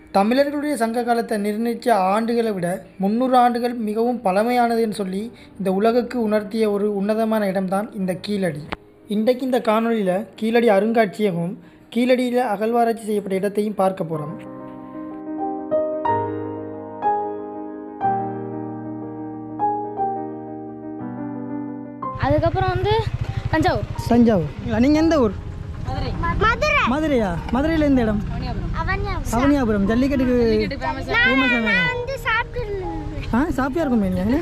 தமிழர்களுடைய சங்க காலத்தை நிர்ணயித்த ஆண்டுகளை விட முந்நூறு ஆண்டுகள் மிகவும் பழமையானதுன்னு சொல்லி இந்த உலகுக்கு உணர்த்திய ஒரு உன்னதமான இடம்தான் இந்த கீழடி இன்றைக்கு இந்த காணொளியில் கீழடி அருங்காட்சியகமும் கீழடியில் அகழ்வாராய்ச்சி செய்யப்பட்ட இடத்தையும் பார்க்க போகிறோம் அதுக்கப்புறம் வந்து தஞ்சாவூர் தஞ்சாவூர் நீங்கள் எந்த ஊர் மதுரை மதுரையா மதுரையில் எந்த இடம் அவனியாபுரம் ஜல்லிக்கட்டுக்கு ஃபேமஸ் வந்து சாப்பிட்டு ஆ சாப்பியா இருக்கும் மேனியா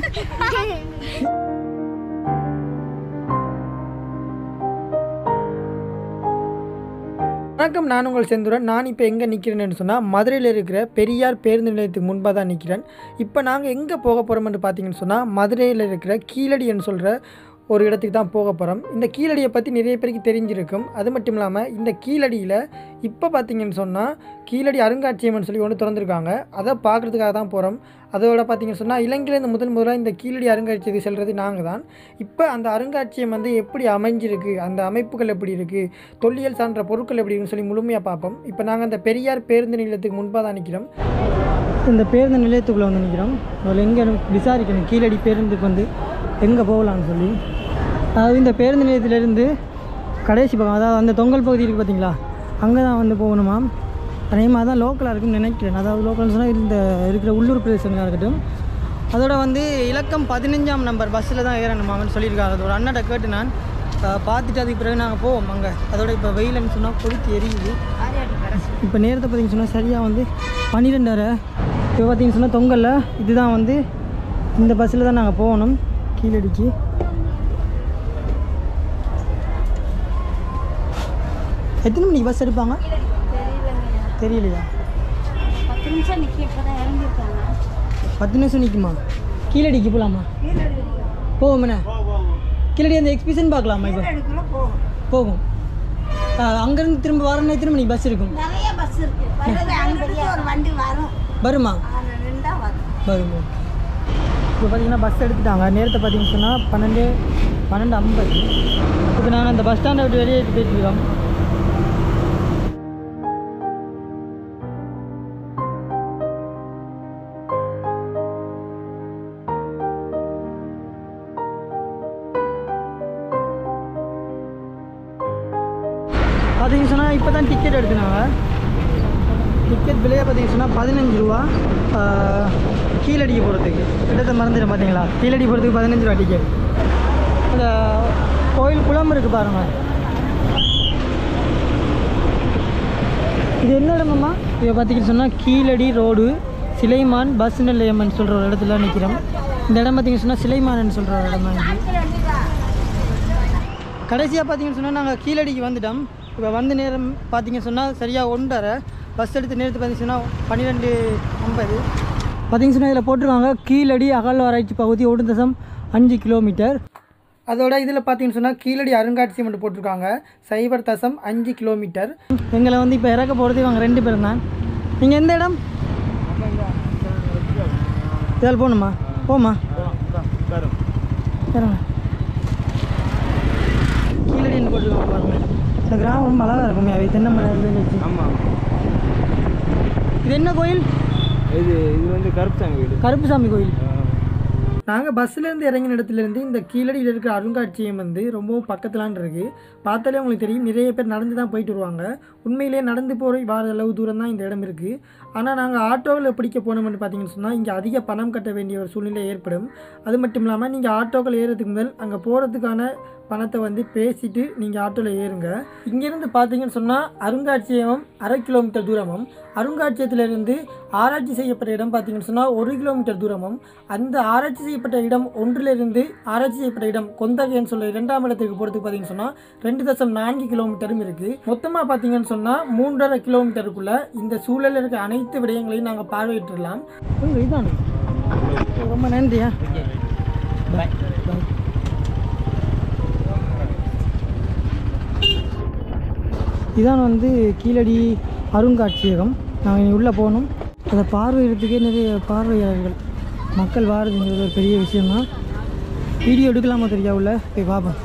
வணக்கம் நான் உங்கள் செந்துரன் நான் இப்போ எங்கே நிற்கிறேன்னு சொன்னால் மதுரையில் இருக்கிற பெரியார் பேருந்து நிலையத்துக்கு முன்பாக தான் நிற்கிறேன் இப்போ நாங்கள் எங்கே போக போகிறோம்னு பார்த்தீங்கன்னு சொன்னால் மதுரையில் இருக்கிற கீழடின்னு சொல்கிற ஒரு இடத்துக்கு தான் போக போகிறோம் இந்த கீழடியை பற்றி நிறைய பேருக்கு தெரிஞ்சிருக்கும் அது மட்டும் இல்லாமல் இந்த கீழடியில் இப்போ பார்த்தீங்கன்னு சொன்னால் கீழடி அருங்காட்சியகம்னு சொல்லி ஒன்று திறந்துருக்காங்க அதை பார்க்குறதுக்காக தான் போகிறோம் அதோட பார்த்தீங்கன்னு சொன்னால் இலங்கையிலேருந்து முதல் முதலாக இந்த கீழடி அருங்காட்சியகத்துக்கு செல்வது நாங்கள் தான் இப்போ அந்த அருங்காட்சியகம் வந்து எப்படி அமைஞ்சிருக்கு அந்த அமைப்புகள் எப்படி இருக்குது தொல்லியல் சான்ற பொருட்கள் எப்படி இருக்குன்னு சொல்லி முழுமையாக பார்ப்போம் இப்போ நாங்கள் அந்த பெரியார் பேருந்து நிலையத்துக்கு முன்பாக தான் நிற்கிறோம் இந்த பேருந்து நிலையத்துக்குள்ளே வந்து நிற்கிறோம் அதில் எங்கே விசாரிக்கணும் கீழடி பேருந்துக்கு வந்து எங்கே போகலான்னு சொல்லி அதாவது இந்த பேருந்து நிலையத்திலேருந்து கடைசி பக்கம் அதாவது அந்த தொங்கல் பகுதி இருக்குது பார்த்தீங்களா அங்கே தான் வந்து போகணுமா அதேமாதிரி தான் லோக்கலாக இருக்குன்னு நினைக்கிறேன் அதாவது லோக்கல்னு சொன்னால் இந்த இருக்கிற உள்ளூர் பிரதேசங்களாக இருக்கட்டும் அதோட வந்து இலக்கம் பதினஞ்சாம் நம்பர் பஸ்ஸில் தான் ஏறணுமாங்கன்னு சொல்லியிருக்காங்க அதோட அண்ணாட்ட கேட்டு நான் அஹ், பார்த்துட்டு அதுக்கு பிறகு நாங்கள் போவோம் அங்கே அதோட இப்போ வெயில்னு சொன்னால் கொளுத்தி எரியுது இப்போ நேரத்தை பார்த்தீங்கன்னு சொன்னால் சரியாக வந்து பன்னிரெண்டரை இப்போ பார்த்தீங்கன்னு சொன்னால் தொங்கலில் இதுதான் வந்து இந்த பஸ்ஸில் தான் நாங்கள் போகணும் கீழடிக்கு எத்தனை மணிக்கு பஸ் எடுப்பாங்க தெரியலையா பத்து நிமிஷம் நிற்கி இப்போ தான் இறங்கியிருக்காங்க பத்து நிமிஷம் நிற்குமா கீழடிக்கு போகலாமா போவோம்ண்ணே கீழடி அந்த எக்ஸிபிஷன் பார்க்கலாமா இப்போ போகும் அங்கேருந்து திரும்ப வரணும் எத்தனை மணிக்கு பஸ் இருக்கும் நிறைய பஸ் இருக்கு வருது அங்கிருந்து ஒரு வண்டி வரும் வருமா ஆனா நின்றா வரும் வரும் இப்போ பார்த்தீங்கன்னா பஸ் எடுத்துட்டாங்க நேரத்தை பார்த்தீங்கன்னு சொன்னால் பன்னெண்டு பன்னெண்டு ஐம்பது இப்போ நாங்கள் அந்த பஸ் ஸ்டாண்டை விட்டு வெளியே போயிட்டு இருக்கோம் பார்த்தீங்கன்னு சொன்னால் இப்போ தான் டிக்கெட் எடுத்துனாங்க டிக்கெட் விலையை பார்த்தீங்கன்னு சொன்னால் பதினஞ்சு ரூபா ஆஹ், கீழடிக்கு போகிறதுக்கு இடத்தை மறந்துடும் பார்த்தீங்களா கீழடி போகிறதுக்கு பதினஞ்சு ரூபா டிக்கெட் அந்த கோயில் குளம் இருக்குது பாருங்க இது என்ன இடமம்மா இதை பார்த்தீங்கன்னு சொன்னால் கீழடி ரோடு சிலைமான் பஸ் நிலையம்னு சொல்கிற ஒரு இடத்துல நிற்கிறோம் இந்த இடம் பார்த்தீங்கன்னு சொன்னால் சிலைமான்னு சொல்கிற ஒரு இடம் தான் இது கடைசியாக பார்த்தீங்கன்னு சொன்னால் நாங்கள் கீழடிக்கு வந்துட்டோம் இப்போ வந்த நேரம் பார்த்தீங்கன்னு சொன்னால் சரியாக ஒன்றரை பஸ் எடுத்த நேரத்துக்கு பார்த்தீங்கன்னு சொன்னால் பன்னிரெண்டு ஐம்பது பார்த்தீங்கன்னு சொன்னால் இதில் போட்டிருக்காங்க கீழடி அகழ்வாராய்ச்சி பகுதி ஒரு தசம் அஞ்சு கிலோமீட்டர் அதோட இதில் பார்த்தீங்கன்னு சொன்னால் கீழடி அருங்காட்சியகம் மட்டும் போட்டிருக்காங்க சைபர் தசம் அஞ்சு கிலோமீட்டர் எங்களை வந்து இப்போ இறக்க போகிறது இவங்க ரெண்டு பேரும் தான் நீங்கள் எந்த இடம் இதில் போகணுமா போமா இறங்க கீழடின்னு போட்டுருக்காங்க பாருங்க இந்த கிராமம் ரொம்ப அழகாக இருக்குமே அவை தென்னை மரம் இருந்து வச்சு இது என்ன கோயில் இது இது வந்து கருப்புசாமி வீடு கருப்புசாமி கோயில் நாங்கள் பஸ்ஸிலேருந்து இறங்கின இடத்துலேருந்து இந்த கீழடியில் இருக்கிற அருங்காட்சியகம் வந்து ரொம்பவும் பக்கத்துலான் இருக்குது பார்த்தாலே உங்களுக்கு தெரியும் நிறைய பேர் நடந்து தான் போயிட்டு வருவாங்க உண்மையிலேயே நடந்து போகிற வார அளவு தூரம் தான் இந்த இடம் இருக்குது ஆனால் நாங்கள் ஆட்டோவில் பிடிக்க போனோம்னு பார்த்தீங்கன்னு சொன்னால் இங்கே அதிக பணம் கட்ட வேண்டிய ஒரு சூழ்நிலை ஏற்படும் அது மட்டும் இல்லாமல் நீங்கள் ஆட்டோக்கள் ஏறுறதுக்கு முதல் அங்கே போகிறதுக்கான பணத்தை வந்து பேசிட்டு நீங்கள் ஆட்டோவில் ஏறுங்க இங்கேருந்து பார்த்தீங்கன்னு சொன்னால் அருங்காட்சியகம் அரை கிலோமீட்டர் தூரமும் அருங்காட்சியகத்திலிருந்து ஆராய்ச்சி செய்யப்பட்ட இடம் பார்த்தீங்கன்னு சொன்னால் ஒரு கிலோமீட்டர் தூரமும் அந்த ஆராய்ச்சி செய்யப்பட்ட இடம் ஒன்றிலிருந்து ஆராய்ச்சி செய்யப்பட்ட இடம் கொந்தகைன்னு சொல்ல இரண்டாம் இடத்துக்கு போகிறதுக்கு பார்த்தீங்கன்னு சொன்னால் ரெண்டு தசம் நான்கு கிலோமீட்டரும் இருக்குது மொத்தமாக பார்த்தீங்கன்னு சொன்னால் மூன்றரை கிலோமீட்டருக்குள்ள இந்த சூழலில் இருக்க அனைத்து விடயங்களையும் நாங்கள் பார்வையிட்டுலாம் இதானே ரொம்ப நன்றியா பாய் பாய் இதான் வந்து கீழடி அருங்காட்சியகம் நாங்கள் இனி உள்ளே போகணும் அதை பார்வையிடத்துக்கே நிறைய பார்வையாளர்கள் மக்கள் வாரதுங்கிறது ஒரு பெரிய விஷயம்தான் வீடியோ எடுக்கலாமா தெரியா உள்ள போய் பார்ப்போம்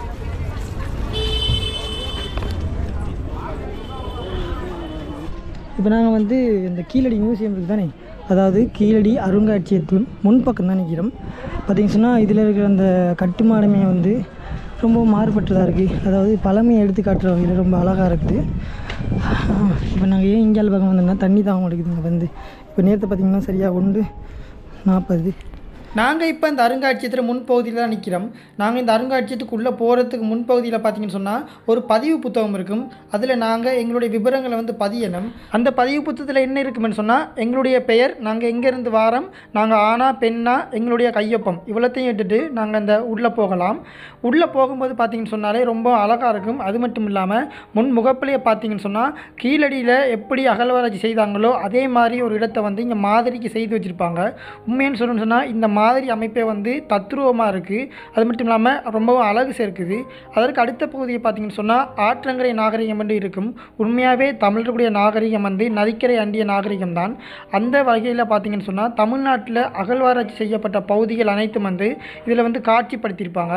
இப்போ நாங்கள் வந்து இந்த கீழடி மியூசியம் இருக்குது தானே அதாவது கீழடி அருங்காட்சியகத்தின் முன்பக்கம் தான் நிற்கிறோம் பார்த்தீங்கன்னு சொன்னால் இதில் இருக்கிற அந்த கட்டுமானமே வந்து ரொம்ப மாறுபட்டதாக இருக்குது அதாவது பழமையை எடுத்து காட்டுற வகையில் ரொம்ப அழகாக இருக்குது இப்போ நாங்கள் ஏன் இந்தியாவில் பக்கம் வந்தோம்னா தண்ணி தாங்க மாட்டேங்குது இங்கே வந்து இப்போ நேரத்தை பார்த்தீங்கன்னா சரியாக ஒன்று நாற்பது நாங்கள் இப்போ இந்த அருங்காட்சியத்தில் முன்பகுதியில் தான் நிற்கிறோம் நாங்கள் இந்த அருங்காட்சியத்துக்குள்ளே போகிறதுக்கு முன்பகுதியில் பார்த்தீங்கன்னு சொன்னால் ஒரு பதிவு புத்தகம் இருக்கும் அதில் நாங்கள் எங்களுடைய விவரங்களை வந்து பதியணும் அந்த பதிவு புத்தகத்தில் என்ன இருக்குமென்னு சொன்னால் எங்களுடைய பெயர் நாங்கள் எங்கேருந்து வாரோம் நாங்கள் ஆணா பெண்ணா எங்களுடைய கையொப்பம் இவ்வளோத்தையும் இட்டுட்டு நாங்கள் அந்த உள்ளே போகலாம் உள்ளே போகும்போது பார்த்தீங்கன்னு சொன்னாலே ரொம்ப அழகாக இருக்கும் அது மட்டும் இல்லாமல் முன் முகப்பிலேயே பார்த்தீங்கன்னு சொன்னால் கீழடியில் எப்படி அகழ்வாராய்ச்சி செய்தாங்களோ அதே மாதிரி ஒரு இடத்தை வந்து இங்கே மாதிரிக்கு செய்து வச்சுருப்பாங்க உண்மைன்னு சொல்லணும்னு சொன்னால் இந்த மாதிரி அமைப்பே வந்து தத்ரூபமாக இருக்குது அது மட்டும் இல்லாமல் ரொம்பவும் அழகு சேர்க்குது அதற்கு அடுத்த பகுதியை பார்த்தீங்கன்னு சொன்னால் ஆற்றங்கரை நாகரிகம் என்று இருக்கும் உண்மையாகவே தமிழர்களுடைய நாகரிகம் வந்து நதிக்கரை அண்டிய நாகரிகம் தான் அந்த வகையில் பார்த்தீங்கன்னு சொன்னால் தமிழ்நாட்டில் அகழ்வாராய்ச்சி செய்யப்பட்ட பகுதிகள் அனைத்தும் வந்து இதில் வந்து காட்சிப்படுத்தியிருப்பாங்க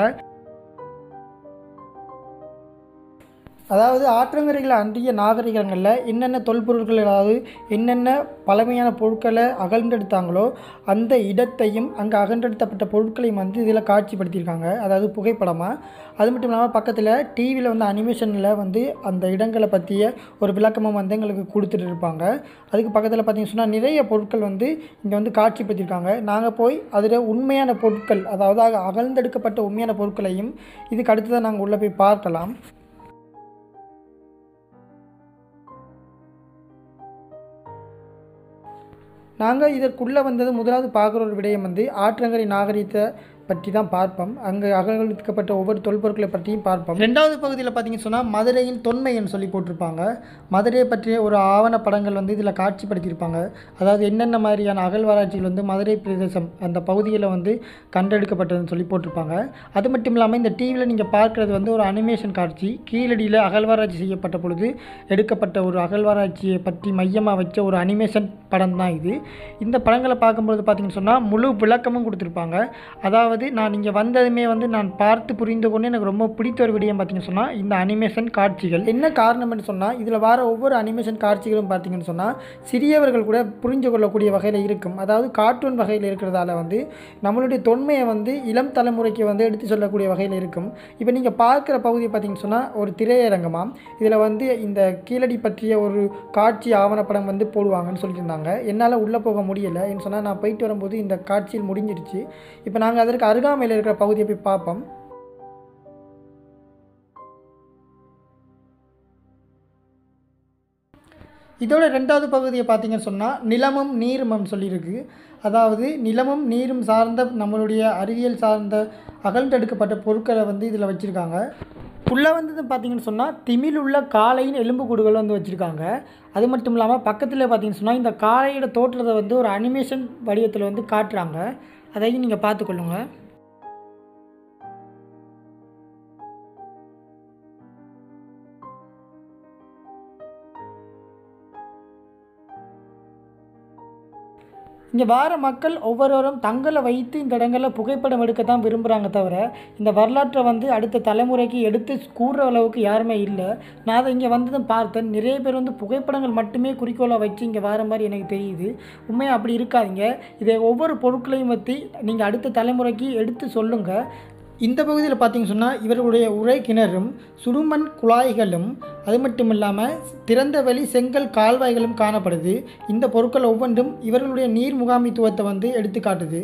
அதாவது ஆற்றங்கரைகளை அன்றிய நாகரிகங்களில் என்னென்ன தொல்பொருட்கள் அதாவது என்னென்ன பழமையான பொருட்களை அகழ்ந்தெடுத்தாங்களோ அந்த இடத்தையும் அங்கே அகன்றெடுத்தப்பட்ட பொருட்களையும் வந்து இதில் காட்சிப்படுத்தியிருக்காங்க அதாவது புகைப்படமாக அது மட்டும் இல்லாமல் பக்கத்தில் டிவியில் வந்து அனிமேஷனில் வந்து அந்த இடங்களை பற்றிய ஒரு விளக்கமும் வந்து எங்களுக்கு கொடுத்துட்டு இருப்பாங்க அதுக்கு பக்கத்தில் பார்த்தீங்கன்னு சொன்னால் நிறைய பொருட்கள் வந்து இங்கே வந்து காட்சிப்படுத்தியிருக்காங்க நாங்கள் போய் அதில் உண்மையான பொருட்கள் அதாவது அக- அகழ்ந்தெடுக்கப்பட்ட உண்மையான பொருட்களையும் இதுக்கு அடுத்து தான் நாங்கள் உள்ளே போய் பார்க்கலாம் நாங்கள் இதற்குள்ளே வந்தது முதலாவது பார்க்குற ஒரு விடயம் வந்து ஆற்றங்கரை நாகரிகத்தை பற்றி தான் பார்ப்போம் அங்கே அகழ்ந்தெடுக்கப்பட்ட ஒவ்வொரு தொல்பொருட்களை பற்றியும் பார்ப்போம் ரெண்டாவது பகுதியில் பார்த்தீங்கன்னு சொன்னால் மதுரையின் தொன்மைன்னு சொல்லி போட்டிருப்பாங்க மதுரையை பற்றிய ஒரு ஆவண படங்கள் வந்து இதில் காட்சிப்படுத்தியிருப்பாங்க அதாவது என்னென்ன மாதிரியான அகழ்வாராய்ச்சிகள் வந்து மதுரை பிரதேசம் அந்த பகுதியில் வந்து கண்டெடுக்கப்பட்டதுன்னு சொல்லி போட்டிருப்பாங்க அது மட்டும் இல்லாமல் இந்த டிவியில் நீங்கள் பார்க்குறது வந்து ஒரு அனிமேஷன் காட்சி கீழடியில் அகழ்வாராய்ச்சி செய்யப்பட்ட பொழுது எடுக்கப்பட்ட ஒரு அகழ்வாராய்ச்சியை பற்றி மையமாக வச்ச ஒரு அனிமேஷன் படம் தான் இது இந்த படங்களை பார்க்கும்பொழுது பார்த்தீங்கன்னு சொன்னால் முழு விளக்கமும் கொடுத்துருப்பாங்க அதாவது நான் இங்கே வந்ததுமே வந்து நான் பார்த்து புரிந்து கொண்டு எனக்கு ரொம்ப பிடித்த ஒரு விடயம் பார்த்தீங்கன்னு சொன்னால் இந்த அனிமேஷன் காட்சிகள் என்ன காரணம்னு சொன்னால் இதில் வர ஒவ்வொரு அனிமேஷன் காட்சிகளும் பார்த்தீங்கன்னு சொன்னால் சிறியவர்கள் கூட புரிந்து கொள்ளக்கூடிய வகையில் இருக்கும் அதாவது கார்ட்டூன் வகையில் இருக்கிறதால வந்து நம்மளுடைய தொன்மையை வந்து இளம் தலைமுறைக்கு வந்து எடுத்து சொல்லக்கூடிய வகையில் இருக்கும் இப்போ நீங்கள் பார்க்குற பகுதியை பார்த்தீங்கன்னு சொன்னால் ஒரு திரையரங்கமாக இதில் வந்து இந்த கீழடி பற்றிய ஒரு காட்சி ஆவணப்படம் வந்து போடுவாங்கன்னு சொல்லியிருந்தாங்க என்னால் உள்ளே போக முடியலை என்று சொன்னால் நான் போயிட்டு வரும்போது இந்த காட்சியில் முடிஞ்சிருச்சு இப்போ நாங்கள் அதற்கு அருகாமையில் இருக்கிற பகுதியை போய் பார்ப்போம் இதோட ரெண்டாவது பகுதியை பார்த்தீங்கன்னு சொன்னால் நிலமும் நீருமம் சொல்லியிருக்கு அதாவது நிலமும் நீரும் சார்ந்த நம்மளுடைய அறிவியல் சார்ந்த அகழ்ந்தெடுக்கப்பட்ட பொருட்களை வந்து இதில் வச்சுருக்காங்க உள்ளே வந்து பார்த்தீங்கன்னு சொன்னால் திமிழ் உள்ள காளையின் எலும்புக்கூடுகள் வந்து வச்சுருக்காங்க அது மட்டும் இல்லாமல் பக்கத்தில் பார்த்தீங்கன்னு சொன்னால் இந்த காளையோட தோற்றத்தை வந்து ஒரு அனிமேஷன் வடிவத்தில் வந்து காட்டுறாங்க அதையும் நீங்கள் பார்த்துக்கொள்ளுங்க இங்கே வார மக்கள் ஒவ்வொருவரும் தங்களை வைத்து இந்த இடங்களில் புகைப்படம் எடுக்க தான் விரும்புகிறாங்க தவிர இந்த வரலாற்றை வந்து அடுத்த தலைமுறைக்கு எடுத்து கூறுற அளவுக்கு யாருமே இல்லை நான் அதை இங்கே வந்ததும் பார்த்தேன் நிறைய பேர் வந்து புகைப்படங்கள் மட்டுமே குறிக்கோளாக வச்சு இங்கே வர மாதிரி எனக்கு தெரியுது உண்மையாக அப்படி இருக்காதீங்க இதை ஒவ்வொரு பொருட்களையும் பற்றி நீங்கள் அடுத்த தலைமுறைக்கு எடுத்து சொல்லுங்கள் இந்த பகுதியில் பார்த்தீங்கன்னு சொன்னால் இவர்களுடைய உரை கிணறும் சுடுமண் குழாய்களும் அது மட்டும் இல்லாமல் திறந்த வெளி செங்கல் கால்வாய்களும் காணப்படுது இந்த பொருட்கள் ஒவ்வொன்றும் இவர்களுடைய நீர் முகாமித்துவத்தை வந்து எடுத்து காட்டுது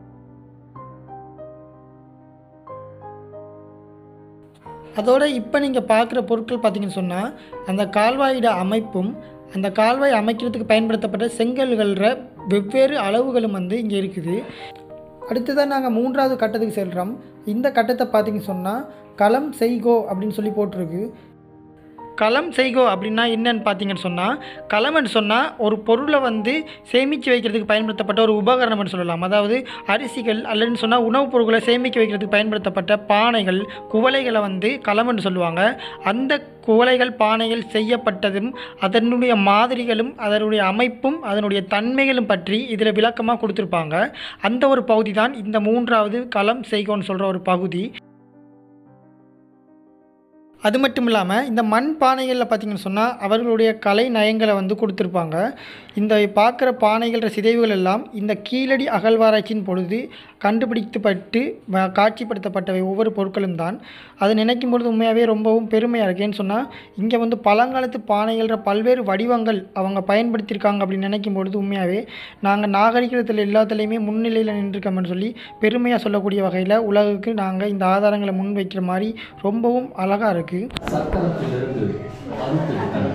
அதோட இப்போ நீங்கள் பார்க்குற பொருட்கள் பார்த்தீங்கன்னு சொன்னால் அந்த கால்வாயோட அமைப்பும் அந்த கால்வாய் அமைக்கிறதுக்கு பயன்படுத்தப்பட்ட செங்கல்கள வெவ்வேறு அளவுகளும் வந்து இங்கே இருக்குது அடுத்ததாக நாங்கள் மூன்றாவது கட்டத்துக்கு செல்கிறோம் இந்த கட்டத்தை பார்த்தீங்கன்னு சொன்னால் களம் செய்கோ அப்படின்னு சொல்லி போட்டிருக்கு களம் செய்கோ அப்படின்னா என்னன்னு பார்த்தீங்கன்னு சொன்னால் களம்னு சொன்னால் ஒரு பொருளை வந்து சேமித்து வைக்கிறதுக்கு பயன்படுத்தப்பட்ட ஒரு உபகரணம்னு சொல்லலாம் அதாவது அரிசிகள் அல்லதுன்னு சொன்னால் உணவுப் பொருட்களை சேமிக்க வைக்கிறதுக்கு பயன்படுத்தப்பட்ட பானைகள் குவளைகளை வந்து களம்னு சொல்லுவாங்க அந்த குவளைகள் பானைகள் செய்யப்பட்டதும் அதனுடைய மாதிரிகளும் அதனுடைய அமைப்பும் அதனுடைய தன்மைகளும் பற்றி இதில் விளக்கமாக கொடுத்துருப்பாங்க அந்த ஒரு பகுதி தான் இந்த மூன்றாவது களம் செய்கோன்னு சொல்கிற ஒரு பகுதி அது மட்டும் இல்லாமல் இந்த மண் பானைகளில் பார்த்தீங்கன்னு சொன்னால் அவர்களுடைய கலை நயங்களை வந்து கொடுத்துருப்பாங்க இந்த பார்க்குற பானைகள சிதைவுகள் எல்லாம் இந்த கீழடி அகழ்வாராய்ச்சியின் பொழுது கண்டுபிடிக்கப்பட்டு வ- காட்சிப்படுத்தப்பட்டவை ஒவ்வொரு பொருட்களும் தான் அதை நினைக்கும் பொழுது உண்மையாகவே ரொம்பவும் பெருமையாக இருக்கு ஏன்னு சொன்னால் இங்கே வந்து பழங்காலத்து பானைகள பல்வேறு வடிவங்கள் அவங்க பயன்படுத்தியிருக்காங்க அப்படின்னு நினைக்கும் பொழுது உண்மையாகவே நாங்கள் நாகரிகத்தில் எல்லாத்துலேயுமே முன்னிலையில் நின்றுருக்கோம்னு சொல்லி பெருமையாக சொல்லக்கூடிய வகையில் உலகுக்கு நாங்கள் இந்த ஆதாரங்களை முன்வைக்கிற மாதிரி ரொம்பவும் அழகாக இருக்குது சக்கரத்திலிருந்து பருத்து விட்டன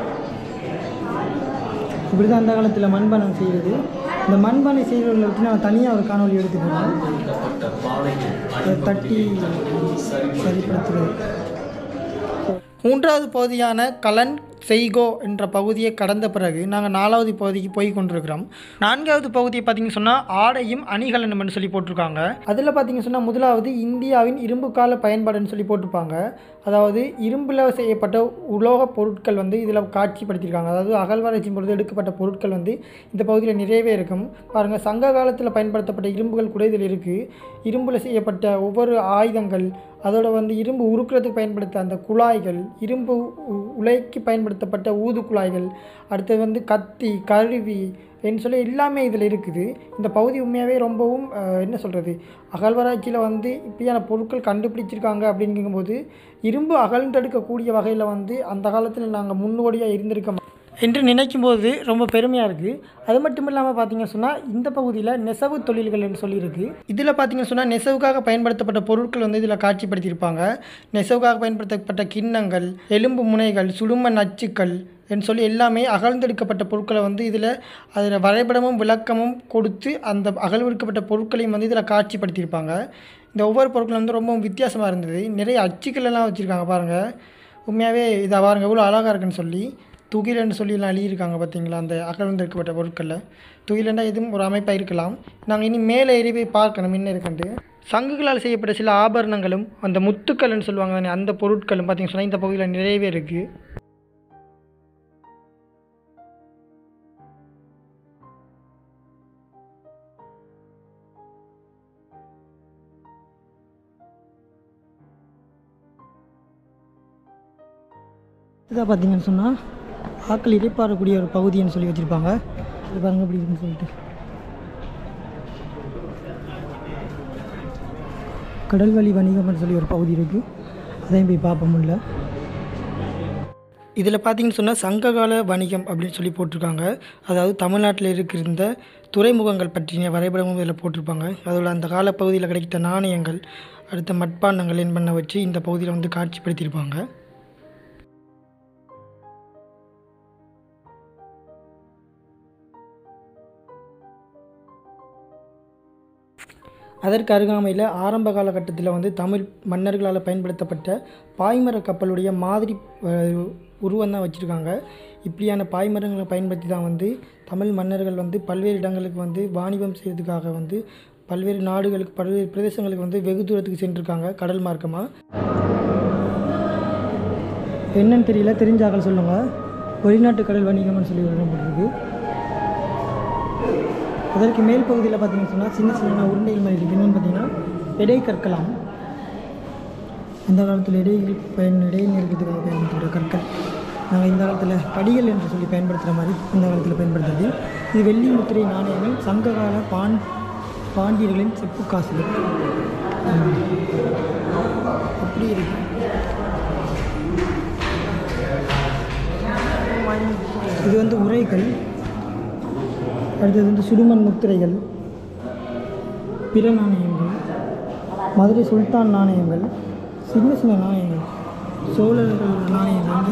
இப்படி தான் அந்த காலத்தில் மண்பானை செய்கிறது இந்த மண்பானை செய்கிறவங்களை வச்சு நான் தனியாக ஒரு காணொலி எடுத்து போகிறேன் வைக்கப்பட்ட பானையின் அதை தட்டி சரிப்படுத்துகிறது மூன்றாவது பகுதியான கலன் செய்கோ என்ற பகுதியை கடந்த பிறகு நாங்கள் நாலாவது பகுதிக்கு போய் கொண்டிருக்கிறோம் நான்காவது பகுதியை பார்த்தீங்கன்னு சொன்னால் ஆடையும் அணிகலனும்னு சொல்லி போட்டிருக்காங்க அதில் பார்த்தீங்கன்னு சொன்னால் முதலாவது இந்தியாவின் இரும்பு கால பயன்பாடுன்னு சொல்லி போட்டிருப்பாங்க அதாவது இரும்பில் செய்யப்பட்ட உலோகப் பொருட்கள் வந்து இதில் காட்சிப்படுத்தியிருக்காங்க அதாவது அகழ்வாராய்ச்சியின் பொழுது எடுக்கப்பட்ட பொருட்கள் வந்து இந்த பகுதியில் நிறையவே இருக்கும் பாருங்கள் சங்க காலத்தில் பயன்படுத்தப்பட்ட இரும்புகள் கூட இதில் இருக்குது இரும்பில் செய்யப்பட்ட ஒவ்வொரு ஆயுதங்கள் அதோட வந்து இரும்பு உருக்குறதுக்கு பயன்படுத்த அந்த குழாய்கள் இரும்பு உ- உலைக்கு பயன்படுத்தப்பட்ட ஊது குழாய்கள் அடுத்தது வந்து கத்தி கருவி என்று சொல்லி எல்லாமே இதில் இருக்குது இந்த பகுதி உண்மையாகவே ரொம்பவும் அஹ், என்ன சொல்கிறது அகழ்வாராய்ச்சியில் வந்து இப்படியான பொருட்கள் கண்டுபிடிச்சிருக்காங்க அப்படிங்கும்போது இரும்பு அகழ்ந்தெடுக்கக்கூடிய வகையில் வந்து அந்த காலத்தில் நாங்கள் முன்னோடியாக இருந்திருக்க என்று நினைக்கும்போது ரொம்ப பெருமையாக இருக்குது அது மட்டும் இல்லாமல் பார்த்தீங்கன்னு சொன்னால் இந்த பகுதியில் நெசவு தொழில்கள் என்று சொல்லியிருக்கு இதில் பார்த்தீங்கன்னு சொன்னால் நெசவுக்காக பயன்படுத்தப்பட்ட பொருட்கள் வந்து இதில் காட்சிப்படுத்தியிருப்பாங்க நெசவுக்காக பயன்படுத்தப்பட்ட கிண்ணங்கள் எலும்பு முனைகள் சுடும நச்சுக்கள் என்று சொல்லி எல்லாமே அகழ்ந்தெடுக்கப்பட்ட பொருட்களை வந்து இதில் அதில் வரைபடமும் விளக்கமும் கொடுத்து அந்த அகழ்வெடுக்கப்பட்ட பொருட்களையும் வந்து இதில் காட்சிப்படுத்தியிருப்பாங்க இந்த ஒவ்வொரு பொருட்களும் வந்து ரொம்பவும் வித்தியாசமாக இருந்தது நிறைய அச்சுக்கள் எல்லாம் வச்சுருக்காங்க பாருங்கள் உண்மையாகவே இதை பாருங்க எவ்வளோ அழகாக இருக்குன்னு சொல்லி துகிலன்னு சொல்லி எல்லாம் எழுதியிருக்காங்க பார்த்தீங்களா அந்த அகழ்ந்தெடுக்கப்பட்ட பொருட்களில் துகிலண்டா எதுவும் ஒரு அமைப்பாக இருக்கலாம் நாங்கள் இனி மேலே ஏறி போய் பார்க்கணும் என்ன இருக்குன்ட்டு சங்குகளால் செய்யப்பட்ட சில ஆபரணங்களும் அந்த முத்துக்கள்னு சொல்லுவாங்க தானே அந்த பொருட்களும் பார்த்தீங்கன்னு சொன்னால் இந்த பகுதியில் நிறையவே இருக்குது இதாக பார்த்தீங்கன்னு சொன்னால் ஆக்கள் இறைப்பாறக்கூடிய ஒரு பகுதின்னு சொல்லி வச்சுருப்பாங்க இது பாருங்க எப்படி இருக்குன்னு சொல்லிட்டு கடல்வழி வணிகம்னு சொல்லி ஒரு பகுதி இருக்குது அதையும் போய் பார்ப்போம் முடியல இதில் பார்த்தீங்கன்னு சொன்னால் சங்ககால வணிகம் அப்படின்னு சொல்லி போட்டிருக்காங்க அதாவது தமிழ்நாட்டில் இருக்கிற துறைமுகங்கள் பற்றிய வரைபடமும் இதில் போட்டிருப்பாங்க அதோட அந்த காலப்பகுதியில் கிடைத்த நாணயங்கள் அடுத்த மட்பாண்டங்கள் என்பன வச்சு இந்த பகுதியில் வந்து காட்சிப்படுத்தியிருப்பாங்க அதற்கு அருகாமையில் ஆரம்ப காலகட்டத்தில் வந்து தமிழ் மன்னர்களால் பயன்படுத்தப்பட்ட பாய்மர கப்பலுடைய மாதிரி உருவம் தான் வச்சுருக்காங்க இப்படியான பாய்மரங்களை பயன்படுத்தி தான் வந்து தமிழ் மன்னர்கள் வந்து பல்வேறு இடங்களுக்கு வந்து வாணிபம் செய்யறதுக்காக வந்து பல்வேறு நாடுகளுக்கு பல்வேறு பிரதேசங்களுக்கு வந்து வெகு தூரத்துக்கு சென்றிருக்காங்க கடல் மார்க்கமாக என்னன்னு தெரியல தெரிஞ்சாக்கள் சொல்லுங்கள் வெளிநாட்டு கடல் வணிகம்னு சொல்லி விளம்பரப்பட்டிருக்கு அதற்கு மேல் பகுதியில் பார்த்தீங்கன்னு சொன்னால் சின்ன சின்ன உருண்டைகள் மாதிரி இருக்குது என்னென்னு பார்த்தீங்கன்னா எடை கற்கலாம் அந்த காலத்தில் இடையில் பயன் இடையில் இருக்கிறதுக்காக பயன்படுத்துகிற கற்கள் நாங்கள் இந்த காலத்தில் படிகள் என்று சொல்லி பயன்படுத்துகிற மாதிரி இந்த காலத்தில் பயன்படுத்துறது இது வெள்ளி முத்திரை நாணயங்கள் சங்ககால பான் பாண்டியர்களின் செப்பு காசுகள் ம். அப்படி இருக்கு இது வந்து உரைகள் அடுத்தது வந்து சுடுமண் முத்திரைகள் பிற நாணயங்கள் மதுரை சுல்தான் நாணயங்கள் சின்ன சின்ன நாணயங்கள் சோழர்கள் நாணயங்கள் வந்து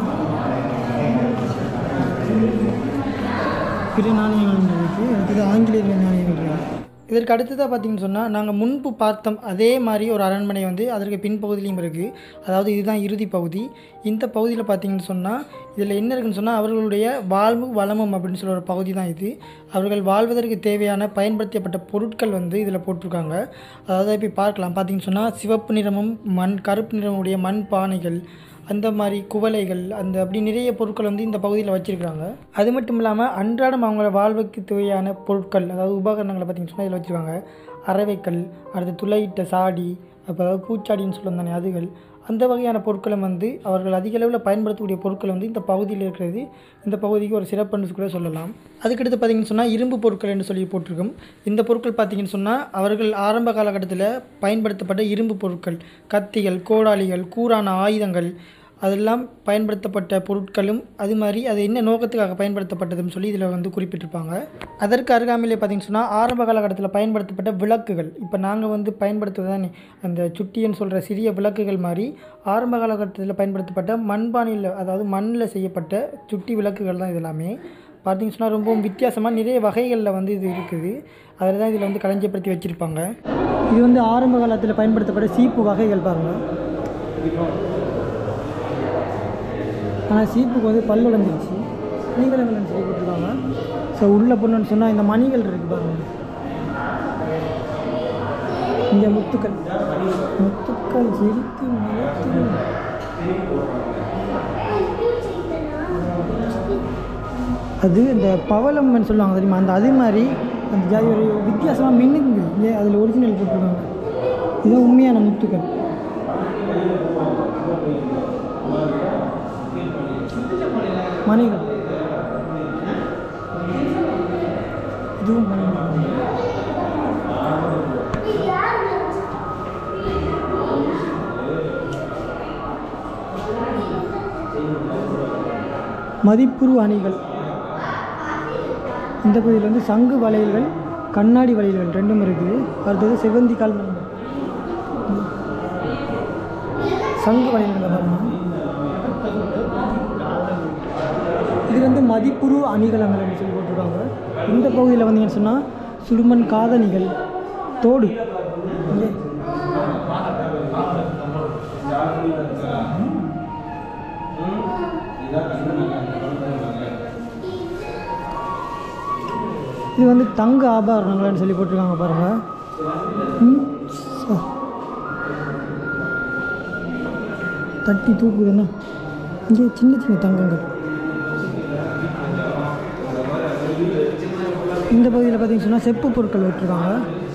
பிற நாணயங்கள் இருக்குது அடுத்தது ஆங்கிலேயர்கள் நாணயங்கள் இருக்குது இதற்கு அடுத்ததாக பார்த்தீங்கன்னு சொன்னால் நாங்கள் முன்பு பார்த்தோம் அதே மாதிரி ஒரு அரண்மனை வந்து அதற்கு பின்பகுதியிலையும் இருக்குது அதாவது இதுதான் இறுதி பகுதி இந்த பகுதியில் பார்த்தீங்கன்னு சொன்னால் இதில் என்ன இருக்குன்னு சொன்னால் அவர்களுடைய வாழ்வு வளமும் அப்படின்னு சொல்ல ஒரு பகுதி தான் இது அவர்கள் வாழ்வதற்கு தேவையான பயன்படுத்தப்பட்ட பொருட்கள் வந்து இதில் போட்டிருக்காங்க அதாவது இப்போ பார்க்கலாம் பார்த்தீங்கன்னு சொன்னால் சிவப்பு நிறமும் மண் கருப்பு நிறமுடைய மண் பானைகள் அந்த மாதிரி குவளைகள் அந்த அப்படி நிறைய பொருட்கள் வந்து இந்த பகுதியில் வச்சுருக்காங்க அது மட்டும் இல்லாமல் அன்றாடம் அவங்கள வாழ்வுக்கு தேவையான பொருட்கள் அதாவது உபகரணங்களை பார்த்திங்கன்னு சொன்னால் இதில் வச்சுருக்காங்க அரவைக்கல் அடுத்து துளையிட்ட சாடி அப்போ அதாவது பூச்சாடின்னு சொல்லுவோம் தானே அதுகள் அந்த வகையான பொருட்களை வந்து அவர்கள் அதிக அளவில் பயன்படுத்தக்கூடிய பொருட்கள் வந்து இந்த பகுதியில் இருக்கிறது இந்த பகுதிக்கு ஒரு சிறப்புன்னு கூட சொல்லலாம் அதுக்கடுத்து பார்த்தீங்கன்னு சொன்னால் இரும்பு பொருட்கள் என்று சொல்லி போட்டிருக்கும் இந்த பொருட்கள் பார்த்தீங்கன்னு சொன்னால் அவர்கள் ஆரம்ப காலகட்டத்தில் பயன்படுத்தப்பட்ட இரும்பு பொருட்கள் கத்திகள் கோடாலிகள் கூரான ஆயுதங்கள் அதெல்லாம் பயன்படுத்தப்பட்ட பொருட்களும் அது மாதிரி அது என்ன நோக்கத்துக்காக பயன்படுத்தப்பட்டதுன்னு சொல்லி இதில் வந்து குறிப்பிட்டிருப்பாங்க அதற்கு அருகாமையிலே பார்த்தீங்கன்னு சொன்னால் ஆரம்ப காலகட்டத்தில் பயன்படுத்தப்பட்ட விளக்குகள் இப்போ நாங்கள் வந்து பயன்படுத்துவதானே அந்த சுட்டின்னு சொல்கிற சிறிய விளக்குகள் மாதிரி ஆரம்ப காலகட்டத்தில் பயன்படுத்தப்பட்ட மண்பானையில் அதாவது மண்ணில் செய்யப்பட்ட சுட்டி விளக்குகள் தான் இது எல்லாமே பார்த்தீங்கன்னு சொன்னால் ரொம்பவும் வித்தியாசமாக நிறைய வகைகளில் வந்து இது இருக்குது அதில் தான் இதில் வந்து களஞ்சியப்படுத்தி வச்சுருப்பாங்க இது வந்து ஆரம்ப காலத்தில் பயன்படுத்தப்பட்ட சீப்பு வகைகள் பாருங்கள் ஆனால் சீப்புக்கு வந்து பல் உடஞ்சிருச்சு நீங்களங்கள் சொல்லி கொடுத்துருக்காங்க ஸோ உள்ளே பொண்ணுன்னு சொன்னால் இந்த மணிகள் இருக்குது பாருங்க இங்கே முத்துக்கள் முத்துக்கள் சிரித்து நிலைத்து அது இந்த பவளம்னு சொல்லுவாங்க தெரியுமா அந்த அதே மாதிரி அந்த ஜாதி ஒரு வித்தியாசமாக மின்னுங்க ஏன் அதில் ஒரிஜினல் போட்டிருக்காங்க இதுதான் உண்மையான முத்துக்கள் மணிகள் இதுவும் மணிகள் மதிப்புரு அணிகள் இந்த பகுதியில் வந்து சங்கு வளையல்கள் கண்ணாடி வளையல்கள் ரெண்டும் இருக்குது அடுத்தது செவந்தி கால் மணி சங்கு வளையல்களை பாருங்க இது வந்து மதிப்புரு அணிகலங்கள்னு சொல்லி போட்டிருக்காங்க இந்த பகுதியில் வந்தீங்கன்னு சொன்னால் சுடுமண் காதணிகள் தோடு இங்கே இது வந்து தங்க ஆபரணங்கள்னு சொல்லி போட்டிருக்காங்க பாருங்க ம், ச- தட்டி தூக்குதுன்னா இங்கே சின்ன சின்ன தங்கங்கள் இந்த பகுதியில் பார்த்தீங்கன்னு சொன்னால் செப்பு பொருட்கள் விட்டுருக்காங்க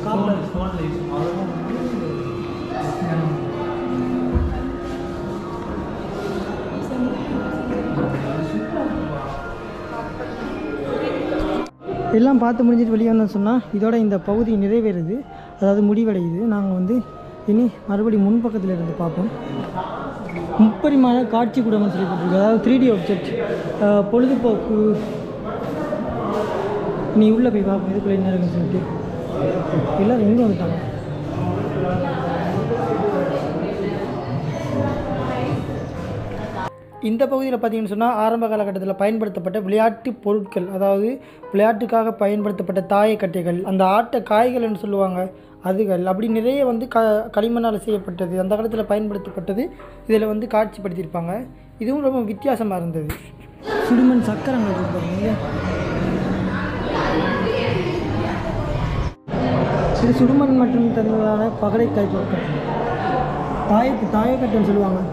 எல்லாம் பார்த்து முடிஞ்சிட்டு வெளியே வந்தோம்னு சொன்னால் இதோட இந்த பகுதி நிறைவேறுது அதாவது முடிவடையுது நாங்கள் வந்து இனி மறுபடி முன்பக்கத்தில் இருந்து பார்ப்போம் முப்பரிமாண காட்சி கூடம்னு சொல்லி போட்டிருக்கு அதாவது த்ரீ டி ஆப்ஜெக்ட் பொழுதுபோக்கு நீ உள்ளே போய் பார்ப்போம் இதுக்குள்ளே என்ன இருக்குன்னு சொல்லிட்டு எல்லோரும் எங்கே வந்துட்டாங்க இந்த பகுதியில் பார்த்தீங்கன்னு சொன்னால் ஆரம்ப காலகட்டத்தில் பயன்படுத்தப்பட்ட விளையாட்டு பொருட்கள் அதாவது விளையாட்டுக்காக பயன்படுத்தப்பட்ட தாயக்கட்டைகள் அந்த ஆட்ட காய்கள்னு சொல்லுவாங்க அதுகள் அப்படி நிறைய வந்து க களிமண்ணால் செய்யப்பட்டது அந்த காலத்தில் பயன்படுத்தப்பட்டது இதில் வந்து காட்சிப்படுத்தியிருப்பாங்க இதுவும் ரொம்ப வித்தியாசமாக இருந்தது சுடுமண் சக்கரங்கள் இருக்கு பாருங்க. இது சுடுமண் மற்றும் தந்ததான பகடைக்காய் பொருட்கள் தாயக்கு தாயக்கட்டைன்னு சொல்லுவாங்க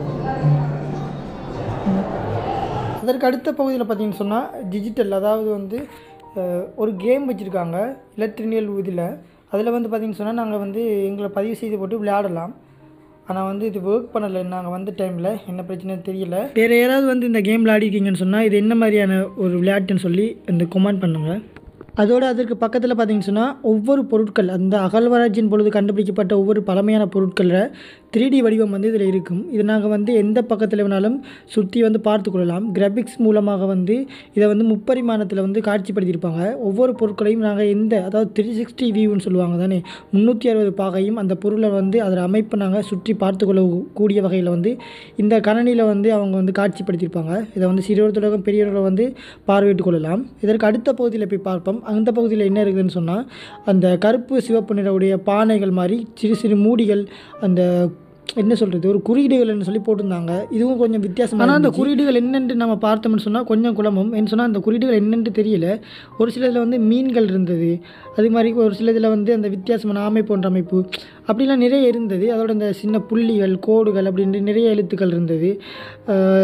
அதற்கு அடுத்த பகுதியில் பார்த்தீங்கன்னு சொன்னால் டிஜிட்டல் அதாவது வந்து அஹ், ஒரு கேம் வச்சுருக்காங்க எலக்ட்ரினியல் இதில் அதில் வந்து பார்த்தீங்கன்னு சொன்னால் நாங்கள் வந்து எங்களை பதிவு செய்து போட்டு விளையாடலாம் ஆனால் வந்து இது ஒர்க் பண்ணலை நாங்கள் வந்த டைமில் என்ன பிரச்சனைன்னு தெரியல வேறு யாராவது வந்து இந்த கேம் விளையாடிருக்கீங்கன்னு சொன்னால் இது என்ன மாதிரியான ஒரு விளையாட்டுன்னு சொல்லி இந்த கொமெண்ட் பண்ணுங்கள் அதோட அதற்கு பக்கத்தில் பார்த்தீங்கன்னு சொன்னால் ஒவ்வொரு பொருட்கள் அந்த அகழ்வாராய்ச்சியின் பொழுது கண்டுபிடிக்கப்பட்ட ஒவ்வொரு பழமையான பொருட்களில் த்ரீ டி வடிவம் வந்து இதில் இருக்கும் இது நாங்கள் வந்து எந்த பக்கத்தில் வேணாலும் சுற்றி வந்து பார்த்து கொள்ளலாம் கிராபிக்ஸ் மூலமாக வந்து இதை வந்து முப்பரிமாணத்தில் வந்து காட்சிப்படுத்தியிருப்பாங்க ஒவ்வொரு பொருட்களையும் நாங்கள் எந்த அதாவது த்ரீ சிக்ஸ்டி வியூன்னு சொல்லுவாங்க தானே முந்நூற்றி அறுபது பாகையும் அந்த பொருளை வந்து அதில் அமைப்பை நாங்கள் சுற்றி பார்த்து கொள்ள கூடிய வகையில் வந்து இந்த கணனியில் வந்து அவங்க வந்து காட்சிப்படுத்தியிருப்பாங்க இதை வந்து சிறுவர் தொடக்கம் பெரியவர்கள் வந்து பார்வையிட்டு கொள்ளலாம் இதற்கு அடுத்த பகுதியில் போய் பார்ப்போம் அந்த பகுதியில் என்ன இருக்குதுன்னு சொன்னால் அந்த கருப்பு சிவப்பு நிறவுடைய பானைகள் மாதிரி சிறு சிறு மூடிகள் அந்த என்ன சொல்கிறது ஒரு குறியீடுகள்னு சொல்லி போட்டிருந்தாங்க இதுவும் கொஞ்சம் வித்தியாசம் ஆனால் அந்த குறியீடுகள் என்னென்று நம்ம பார்த்தோம்னு சொன்னால் கொஞ்சம் குழம்பும் என்ன சொன்னால் அந்த குறியீடுகள் என்னென்று தெரியல ஒரு சிலதில் வந்து மீன்கள் இருந்தது அது மாதிரி ஒரு சிலதில் வந்து அந்த வித்தியாசமான ஆமை போன்ற அமைப்பு அப்படிலாம் நிறைய இருந்தது அதோட இந்த சின்ன புள்ளிகள் கோடுகள் அப்படின்ட்டு நிறைய எழுத்துக்கள் இருந்தது அஹ்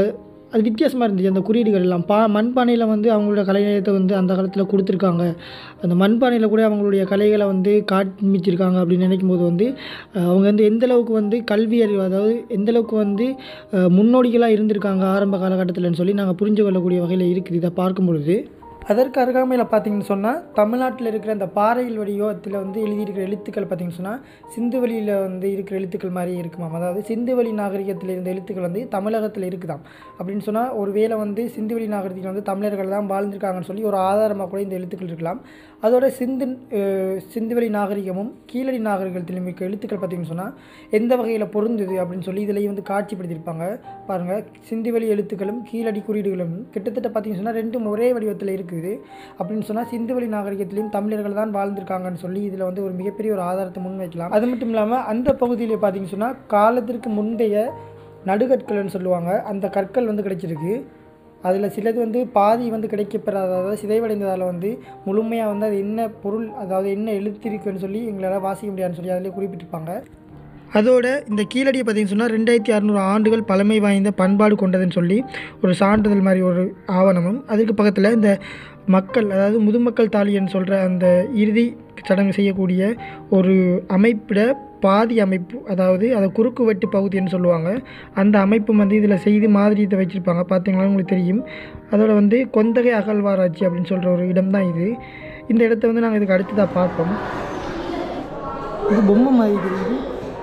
அது வித்தியாசமாக இருந்துச்சு அந்த குறியீடுகள் எல்லாம் பா மண்பானையில் வந்து அவங்களோட கலைநயத்தை வந்து அந்த காலத்தில் கொடுத்துருக்காங்க அந்த மண்பானையில் கூட அவங்களுடைய கலைகளை வந்து காண்பிச்சிருக்காங்க அப்படின்னு நினைக்கும் போது வந்து அஹ், அவங்க வந்து எந்த அளவுக்கு வந்து கல்வி அறிவு அதாவது எந்த அளவுக்கு வந்து அஹ், முன்னோடிகளாக இருந்திருக்காங்க ஆரம்ப காலகட்டத்தில்னு சொல்லி நாங்கள் புரிஞ்சு கொள்ளக்கூடிய வகையில் இருக்குது இதை பார்க்கும் பொழுது அதற்கு அருகாமையில் பார்த்தீங்கன்னு சொன்னால் தமிழ்நாட்டில் இருக்கிற அந்த பாறையில் வடிவத்தில் வந்து எழுதியிருக்கிற எழுத்துக்கள் பார்த்தீங்கன்னு சொன்னால் சிந்துவெளியில் வந்து இருக்கிற எழுத்துக்கள் மாதிரி இருக்குமாம் அதாவது சிந்துவெளி நாகரிகத்தில் இருந்த எழுத்துக்கள் வந்து தமிழகத்தில் இருக்குதாம் அப்படின்னு சொன்னால் ஒரு வேளை வந்து சிந்துவெளி நாகரிகத்தில் வந்து தமிழர்கள் தான் வாழ்ந்திருக்காங்கன்னு சொல்லி ஒரு ஆதாரமாக கூட இந்த எழுத்துக்கள் இருக்கலாம் அதோட சிந்து அஹ், சிந்துவெளி நாகரிகமும் கீழடி நாகரிகத்திலும் இருக்க எழுத்துக்கள் பார்த்தீங்கன்னு சொன்னால் எந்த வகையில் பொருந்துது அப்படின்னு சொல்லி இதுலேயும் வந்து காட்சிப்படுத்தியிருப்பாங்க பாருங்கள் சிந்துவெளி எழுத்துக்களும் கீழடி குறியீடுகளும் கிட்டத்தட்ட பார்த்தீங்கன்னு சொன்னால் ரெண்டும் ஒரே வடிவத்தில் இருக்குது அப்படின்னு சொன்னால் சிந்துவெளி நாகரிகத்திலையும் தமிழர்கள் தான் வாழ்ந்திருக்காங்கன்னு சொல்லி இதில் வந்து ஒரு மிகப்பெரிய ஒரு ஆதாரத்தை முன்வைக்கலாம் அது மட்டும் இல்லாமல் அந்த பகுதியில் பார்த்தீங்கன்னு சொன்னால் காலத்திற்கு முந்தைய நடுகற்கள்னு சொல்லுவாங்க அந்த கற்கள் வந்து கிடைச்சிருக்கு அதில் சிலது வந்து பாதி வந்து கிடைக்கப்பெறாத அதாவது சிதைவடைந்ததால் வந்து முழுமையாக வந்து அது என்ன பொருள் அதாவது என்ன எழுத்திருக்குன்னு சொல்லி எங்களால் வாசிக்க முடியாதுன்னு சொல்லி அதிலே குறிப்பிட்டிருப்பாங்க அதோட இந்த கீழடியை பார்த்தீங்கன்னு சொன்னால் ரெண்டாயிரத்தி அறநூறு ஆண்டுகள் பழமை வாய்ந்த பண்பாடு கொண்டதுன்னு சொல்லி ஒரு சான்றிதழ் மாதிரி ஒரு ஆவணமும் அதுக்கு பக்கத்தில் இந்த மக்கள் அதாவது முதுமக்கள் தாலின்னு சொல்கிற அந்த இறுதி சடங்கு செய்யக்கூடிய ஒரு அமைப்பிட பாதி அமைப்பு அதாவது அதை குறுக்கு வெட்டு பகுதின்னு சொல்லுவாங்க அந்த அமைப்பு வந்து இதில் செய்து மாதிரி இதை வச்சுருப்பாங்க பார்த்தீங்களா உங்களுக்கு தெரியும் அதோட வந்து கொந்தகை அகழ்வாராய்ச்சி அப்படின்னு சொல்கிற ஒரு இடம் தான் இது இந்த இடத்த வந்து நாங்கள் இதுக்கு அடுத்ததாக பார்ப்போம் இது பொம்மை மாதிரி தெரியுது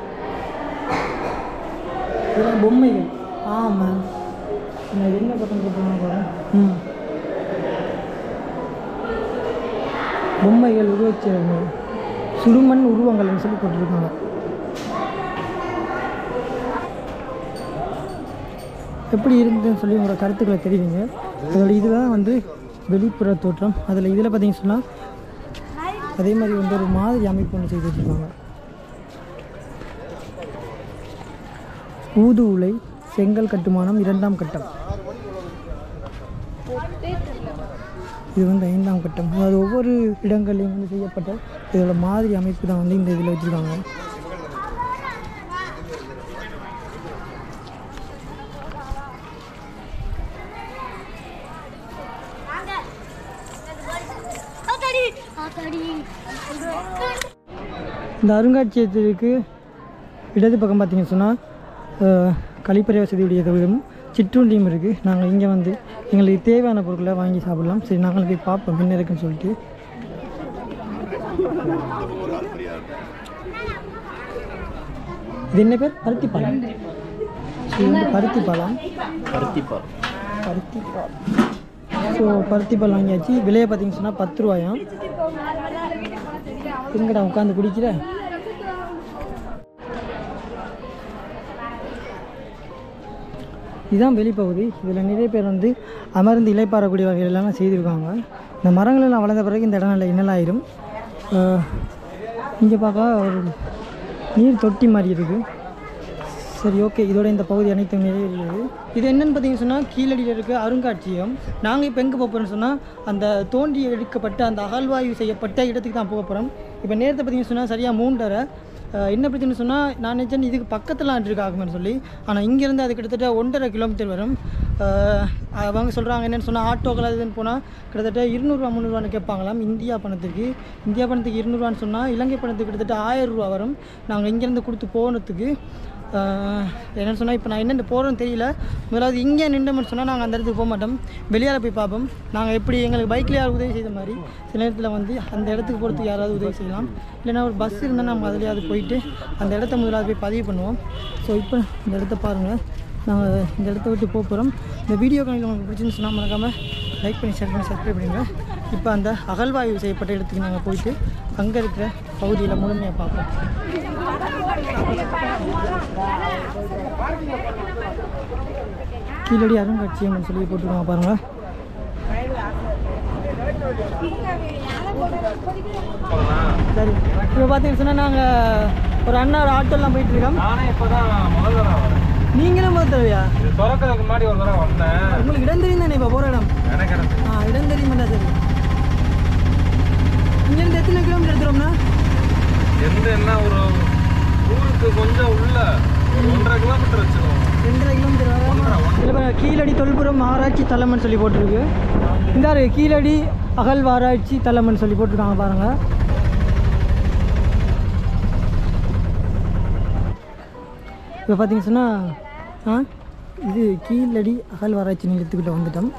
இதெல்லாம் பொம்மைகள் ஆமாம் நான் என்ன பட்டம் போட்டுருங்க பாருங்க ம் பொம்மைகள் உருவச்சிறங்க சுடுமண் உருவங்கள்னு சொல்லி போட்டிருக்காங்க எப்படி இருந்ததுன்னு சொல்லி உங்களோட கருத்துக்களை தெரிவிங்க அதோட இதுதான் வந்து வெளிப்புற தோற்றம் அதில் இதில் பார்த்தீங்கன்னு சொன்னால் அதே மாதிரி வந்து ஒரு மாதிரி அமைப்பு ஒன்று செய்து வச்சுருக்காங்க ஊது உலை செங்கல் கட்டுமானம் இரண்டாம் கட்டம் இது வந்து ஐந்தாம் கட்டம் அதாவது ஒவ்வொரு இடங்கள்லையும் வந்து செய்யப்பட்ட இதோட மாதிரி அமைப்பு தான் வந்து இந்த இதில் வச்சுருக்காங்க இந்த அருங்காட்சியகத்திற்கு இடது பக்கம் பார்த்தீங்கன்னு சொன்னால் கழிப்பறை வசதியுடைய தொழிலும் சிற்றுண்டியும் இருக்குது நாங்கள் இங்கே வந்து எங்களுக்கு தேவையான பொருட்களை வாங்கி சாப்பிடலாம் சரி நாங்கள் போய் பார்ப்போம் என்ன இருக்குன்னு சொல்லிட்டு இது என்ன பேர் பருத்தி பாலம் இது வந்து பருத்தி பாலம் பருத்திப்பால் பருத்தி பால் ஸோ பருத்தி பால் வாங்கியாச்சு விலையை பார்த்தீங்கன்னு சொன்னால் பத்து ரூபாயாம் எங்கடா உட்காந்து குடிக்கிற இதுதான் வெளிப்பகுதி இதில் நிறைய பேர் வந்து அமர்ந்து இலைப்பாறக்கூடிய வகையிலலாம் செய்திருக்காங்க இந்த மரங்கள் எல்லாம் வளர்ந்த பிறகு இந்த இடம் நல்ல இன்னலாயிரும் இங்கே பார்க்க ஒரு நீர் தொட்டி மாதிரி இருக்குது சரி ஓகே இதோட இந்த பகுதி அனைத்தும் நிறைவேறியது இது என்னன்னு பார்த்தீங்கன்னு சொன்னால் கீழடியில் இருக்க அருங்காட்சியகம் நாங்கள் இப்போ எங்கே போகிறோம்னு சொன்னால் அந்த தோண்டி எடுக்கப்பட்ட அந்த அகழ்வாய்வு செய்யப்பட்ட இடத்துக்கு தான் போக போகிறோம் இப்போ நேரத்தை பார்த்தீங்கன்னு சொன்னால் சரியாக மூன்றரை அஹ், என்ன பிரச்சனை சொன்னால் நான் நினச்சேன் இதுக்கு பக்கத்தில் இருக்காகுமென்னு சொல்லி ஆனால் இங்கேருந்து அது கிட்டத்தட்ட ஒன்றரை கிலோமீட்டர் வரும் அஹ், அவங்க சொல்கிறாங்க என்னென்னு சொன்னால் ஆட்டோக்கள் அது இதுன்னு போனால் கிட்டத்தட்ட இருநூறுவா முந்நூறுவான்னு கேட்பாங்களாம் இந்தியா பணத்துக்கு இந்தியா பணத்துக்கு இருநூறுவான்னு சொன்னால் இலங்கை பணத்துக்கு கிட்டத்தட்ட ஆயிரம் ரூபா வரும் நாங்கள் இங்கேருந்து கொடுத்து போனதுக்கு ஆஹ் என்னன்னு சொன்னால் இப்போ நான் என்னென்ன போகிறோன்னு தெரியல முதலாவது இங்கே நின்றோம்னு சொன்னால் நாங்கள் அந்த இடத்துக்கு போக மாட்டோம் வெளியால் போய் பார்ப்போம் நாங்கள் எப்படி எங்களுக்கு பைக்கில் யார் உதவி செய்த மாதிரி சில நேரத்தில் வந்து அந்த இடத்துக்கு போகிறதுக்கு யாராவது உதவி செய்யலாம் இல்லைன்னா ஒரு பஸ் இருந்தால் நம்ம அதுலேயாவது போயிட்டு அந்த இடத்த முதலாவது போய் பதிவு பண்ணுவோம் ஸோ இப்போ இந்த இடத்த பாருங்கள் நாங்கள் இந்த இடத்த விட்டு போக போகிறோம் இந்த வீடியோ கணக்கில் உங்களுக்கு பிடிச்சிருந்து சொன்னால் மறக்காமல் லைக் பண்ணி ஷேர் பண்ணி சப்ஸ்கிரைப் பண்ணுங்க இப்போ அந்த அகழ்வாய்வு செய்யப்பட்ட இடத்துக்கு நாங்கள் போயிட்டு அங்கே இருக்கிற பகுதியில் முழுமையாக பார்ப்போம் கீழடி அருங்காட்சியகம்னு சொல்லி போட்டிருக்காங்க பாருங்க சரி இப்போ பார்த்தீங்கன்னு சொன்னால் நாங்கள் ஒரு அண்ணா ஒரு ஆட்டோலாம் போயிட்டு இருக்கோம் நானே இப்போதான் முதல் தடவை வரேன் நீங்களும் முதல் தடவையா இது திறக்கிறதுக்கு முன்னாடி ஒரு தடவை வந்தேன் உங்களுக்கு இடம் தெரியும் தானே இப்போ போகிற இடம் எனக்கு எனக்கு ஆ இடம் தெரியுமா சரி இங்கேருந்து எத்தனை கிலோமீட்டர் எடுத்துகிறோம்னா எந்த என்ன ஒரு ஊருக்கு கொஞ்சம் உள்ள ஒரு ஒன்றரை கிலோமீட்டர் வச்சுக்கோங்க ரெண்டரை கிலோமீட்டர் வர இதில் பாருங்க கீழடி தொல்புரம் ஆராய்ச்சி தலம்னு சொல்லி போட்டிருக்கு இந்த இருக்கு கீழடி அகழ்வாராய்ச்சி தலம்னு சொல்லி போட்டிருக்காங்க பாருங்கள் இப்போ பார்த்தீங்க சொன்னால் ஆ இது கீழடி அகழ்வாராய்ச்சி நிலையத்துக்கிட்ட வந்துட்டோம்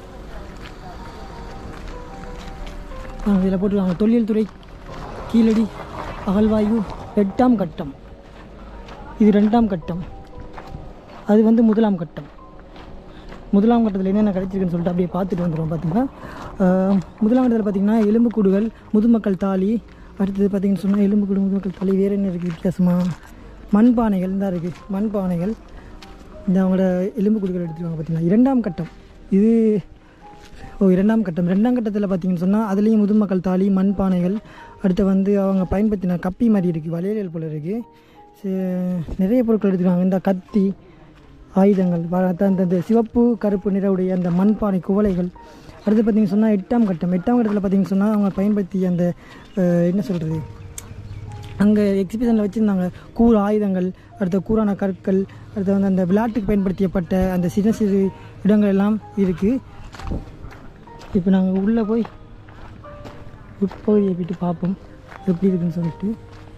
ஆ இதில் போட்டிருக்காங்க தொல்லியல் துறை கீழடி அகழ்வாய்வு எட்டாம் கட்டம் இது ரெண்டாம் கட்டம் அது வந்து முதலாம் கட்டம் முதலாம் கட்டத்தில் என்னென்ன கிடைச்சிருக்குன்னு சொல்லிட்டு அப்படியே பார்த்துட்டு வந்துடுவோம் பார்த்தீங்கன்னா ஆஹ், முதலாம் கட்டத்தில் பார்த்தீங்கன்னா எலும்புக்கூடுகள் முதுமக்கள் தாலி அடுத்தது பார்த்தீங்கன்னு சொன்னால் எலும்புக்கூடு முதுமக்கள் தாலி வேறு என்ன இருக்குது வித்தியாசமாக மண்பானைகள் தான் இருக்குது மண்பானைகள் இந்த அவங்களோட எலும்புக்கூடுகள் எடுத்துருவாங்க பார்த்தீங்கன்னா இரண்டாம் கட்டம் இது ஓ இரண்டாம் கட்டம் ரெண்டாம் கட்டத்தில் பார்த்தீங்கன்னு சொன்னால் அதுலேயும் முதுமக்கள் தாலி மண்பானைகள் அடுத்து வந்து அவங்க பயன்படுத்தின கப்பி மாதிரி இருக்குது வளையல் போல் இருக்குது சி- நிறைய பொருட்கள் எடுத்துருக்காங்க இந்த கத்தி ஆயுதங்கள் வ- அந்த அந்த- அந்த சிவப்பு கருப்பு நிறவுடைய அந்த மண்பானை குவளைகள் அடுத்து பார்த்தீங்கன்னு சொன்னால் எட்டாம் கட்டம் எட்டாம் கட்டத்தில் பார்த்தீங்கன்னு சொன்னால் அவங்க பயன்படுத்திய அந்த அஹ், என்ன சொல்கிறது அங்கே எக்ஸிபிஷனில் வச்சுருந்தாங்க கூர் ஆயுதங்கள் அடுத்த கூரான கற்கள் அடுத்து வந்து அந்த விளையாட்டுக்கு பயன்படுத்தப்பட்ட அந்த சின்ன சிறு இடங்கள் எல்லாம் இருக்குது இப்போ நாங்கள் உள்ளே போய் உட்பகுதியை போயிட்டு பார்ப்போம் எப்படி இருக்குன்னு சொல்லிட்டு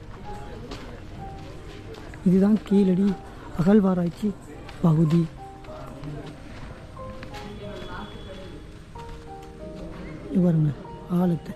இதுதான் கீழடி அகழ்வாராய்ச்சி பகுதி இது பாருங்க ஆழத்தை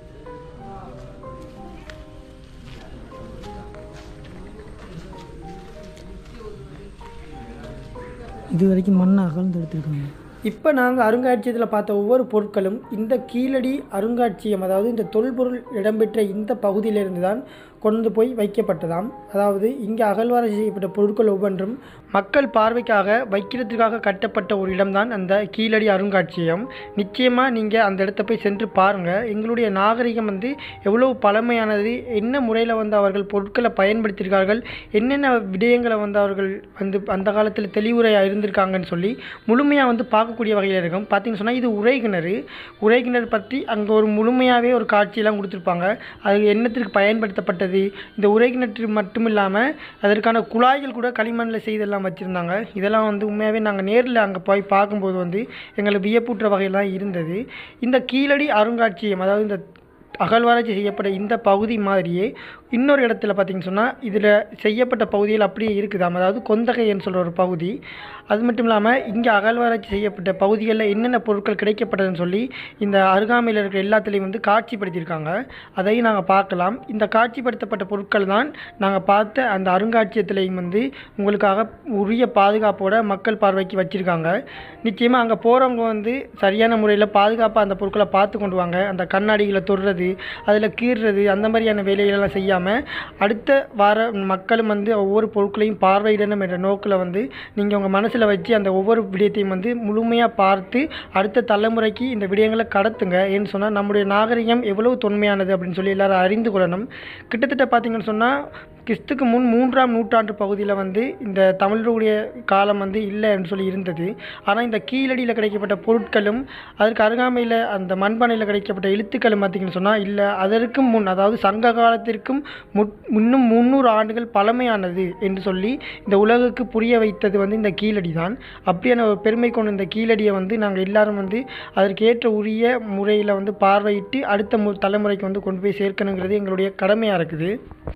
இது வரைக்கும் மண்ணை அகழ்ந்து எடுத்துருக்காங்க இப்போ நாங்கள் அருங்காட்சியகத்தில் பார்த்த ஒவ்வொரு பொருட்களும் இந்த கீழடி அருங்காட்சியகம் அதாவது இந்த தொல்பொருள் இடம்பெற்ற இந்த பகுதியிலிருந்து தான் கொண்டு போய் வைக்கப்பட்டதாம் அதாவது இங்கே அகழ்வாராய்ச்சி செய்யப்பட்ட பொருட்கள் ஒவ்வொன்றும் மக்கள் பார்வைக்காக வைக்கிறதுக்காக கட்டப்பட்ட ஒரு இடம்தான் அந்த கீழடி அருங்காட்சியகம் நிச்சயமாக நீங்கள் அந்த இடத்த போய் சென்று பாருங்கள் எங்களுடைய நாகரிகம் வந்து எவ்வளவு பழமையானது என்ன முறையில் வந்து அவர்கள் பொருட்களை பயன்படுத்தியிருக்கார்கள் என்னென்ன விடயங்களை வந்து அவர்கள் வந்து அந்த காலத்தில் தெளிவுரையாக இருந்திருக்காங்கன்னு சொல்லி முழுமையாக வந்து பார்க்கக்கூடிய வகையில் இருக்கும் பார்த்தீங்கன்னு சொன்னால் இது உரை கிணறு உரை கிணறு பற்றி அங்கே ஒரு முழுமையாகவே ஒரு காட்சியெல்லாம் கொடுத்துருப்பாங்க அது என்னத்திற்கு பயன்படுத்தப்பட்டது இந்த உரை கிணற்று மட்டும் இல்லாமல் அதற்கான குழாய்கள் கூட களிமண்ணில் செய்தெல்லாம் வச்சுருந்தாங்க இதெல்லாம் வந்து உண்மையாகவே நாங்கள் நேரில் அங்கே போய் பார்க்கும்போது வந்து எங்களுக்கு வியப்பூட்டுற வகையில் தான் இருந்தது இந்த கீழடி அருங்காட்சியகம் அதாவது இந்த அகழ்வாராய்ச்சி செய்யப்பட்ட இந்த பகுதி மாதிரியே இன்னொரு இடத்துல பார்த்தீங்கன்னு சொன்னால் இதில் செய்யப்பட்ட பகுதியில் அப்படியே இருக்குதாம் அதாவது கொந்தகைன்னு சொல்கிற ஒரு பகுதி அது மட்டும் இல்லாமல் இங்கே அகழ்வாராய்ச்சி செய்யப்பட்ட பகுதிகளில் என்னென்ன பொருட்கள் கிடைக்கப்பட்டதுன்னு சொல்லி இந்த அருகாமையில் இருக்கிற எல்லாத்துலேயும் வந்து காட்சிப்படுத்தியிருக்காங்க அதையும் நாங்கள் பார்க்கலாம் இந்த காட்சிப்படுத்தப்பட்ட பொருட்கள் தான் நாங்கள் பார்த்த அந்த அருங்காட்சியகத்திலையும் வந்து உங்களுக்காக உரிய பாதுகாப்போட மக்கள் பார்வைக்கு வச்சுருக்காங்க நிச்சயமாக அங்கே போகிறவங்க வந்து சரியான முறையில் பாதுகாப்பாக அந்த பொருட்களை பார்த்து கொண்டு வாங்க அந்த கண்ணாடிகளை தொடுறது அதில் கீறுறது அந்த மாதிரியான வேலைகளெல்லாம் செய்யாமல் அடுத்த வார மக்களும் வந்து ஒவ்வொரு பொருட்களையும் பார்வையிடணும் என்ற நோக்கில் வந்து நீங்கள் உங்கள் மனசில் வச்சு அந்த ஒவ்வொரு விடயத்தையும் வந்து முழுமையாக பார்த்து அடுத்த தலைமுறைக்கு இந்த விடயங்களை கடத்துங்க ஏன்னு சொன்னால் நம்முடைய நாகரிகம் எவ்வளவு தொன்மையானது அப்படின்னு சொல்லி எல்லாரும் அறிந்து கொள்ளணும் கிட்டத்தட்ட பார்த்தீங்கன்னு சொன்னால் கிறிஸ்துக்கு முன் மூன்றாம் நூற்றாண்டு பகுதியில் வந்து இந்த தமிழருடைய காலம் வந்து இல்லைன்னு சொல்லி இருந்தது ஆனால் இந்த கீழடியில் கிடைக்கப்பட்ட பொருட்களும் அதற்கு அருகாமையில் அந்த மண்பானையில் கிடைக்கப்பட்ட எழுத்துக்களும் பார்த்தீங்கன்னு சொன்னால் இல்லை அதற்கும் முன் அதாவது சங்க காலத்திற்கும் முட் இன்னும் முந்நூறு ஆண்டுகள் பழமையானது என்று சொல்லி இந்த உலகுக்கு புரிய வைத்தது வந்து இந்த கீழடி தான் அப்படியான ஒரு பெருமை கொண்ட இந்த கீழடியை வந்து நாங்கள் எல்லாரும் வந்து அதற்கு ஏற்ற உரிய முறையில் வந்து பார்வையிட்டு அடுத்த மு தலைமுறைக்கு வந்து கொண்டு போய் சேர்க்கணுங்கிறது எங்களுடைய கடமையாக இருக்குது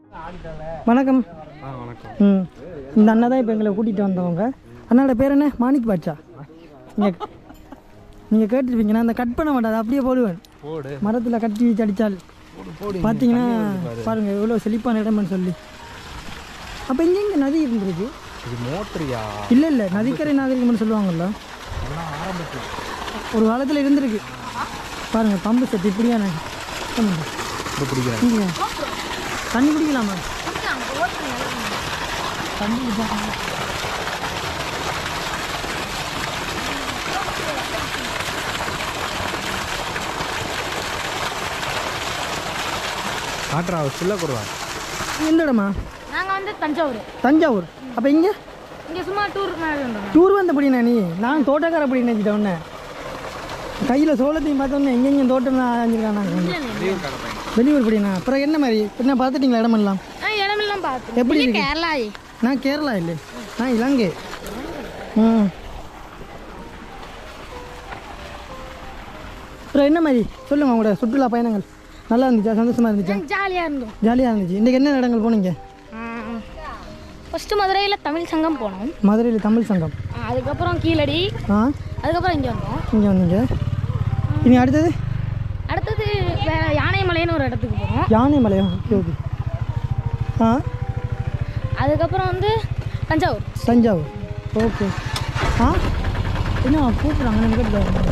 வணக்கம் ம் இந்த அண்ணா தான் இப்போ எங்களை கூட்டிகிட்டு வந்தவங்க அண்ணாவோட பேர் என்ன மாணிக் பாட்சா நீங்கள் நீங்கள் கேட்டுருப்பீங்க நான் அந்த கட் பண்ண மாட்டேன் அதை அப்படியே போடுவேன் மரத்தில் கட்டி வச்சு அடித்தால் பார்த்தீங்கன்னா பாருங்க எவ்வளோ செழிப்பான இடம்னு சொல்லி அப்போ இங்கே இங்கே நதி இருந்திருக்கு இது மோட்டரியா இல்லை இல்லை நதிக்கரை நாகரிகம்னு சொல்லுவாங்கல்ல ஒரு காலத்தில் இருந்திருக்கு பாருங்க பம்பு செட் இப்படியான பிடிக்கிறேன் இங்க. தண்ணி குடிக்கலாமா தண்ணி குடிக்கலாம் காட்டுறா ஃபுல்லாக கொடுவா எந்த இடமா நாங்கள் வந்து தஞ்சாவூர் தஞ்சாவூர் அப்போ இங்கே இங்கே சும்மா டூர் மாதிரி வந்தோம் டூர் வந்த படினா நீ நான் தோட்டக்கார படி நினச்சிட்டேன் உன்னை கையில் சோளத்தையும் பார்த்தோன்னே எங்கெங்கே தோட்டம் தான் அரைஞ்சிருக்கான் நான் வெளியூர் படினா அப்புறம் என்ன மாதிரி என்ன பார்த்துட்டீங்களா இடமெல்லாம் ஆ இடமெல்லாம் பார்த்தோம் எப்படி இருக்கு? கேரளா நான் கேரளா இல்லை நான் இலங்கை ம் அப்புறம் என்ன மாதிரி சொல்லுங்கள் உங்களோட சுற்றுலா பயணங்கள் நல்லா இருந்துச்சா சந்தோஷமாக இருந்துச்சா ஜாலியாக இருந்தோம் ஜாலியாக இருந்துச்சு இன்றைக்கி என்ன இடங்கள் போனீங்க ஃபஸ்ட்டு மதுரையில் தமிழ் சங்கம் போனோம் மதுரையில் தமிழ் சங்கம் ஆ, அதுக்கப்புறம் கீழடி ஆ அதுக்கப்புறம் இங்கே வந்தோம் இங்கே வந்தீங்க இனி அடுத்தது அடுத்தது வேற யானைமலைன்னு ஒரு இடத்துக்கு போகிறோம் யானை மலையா ஓகே ஓகே ஆ அதுக்கப்புறம் வந்து தஞ்சாவூர் தஞ்சாவூர் ஓகே ஆ என்ன கூப்பிட்றாங்க நம்ம கேட்டு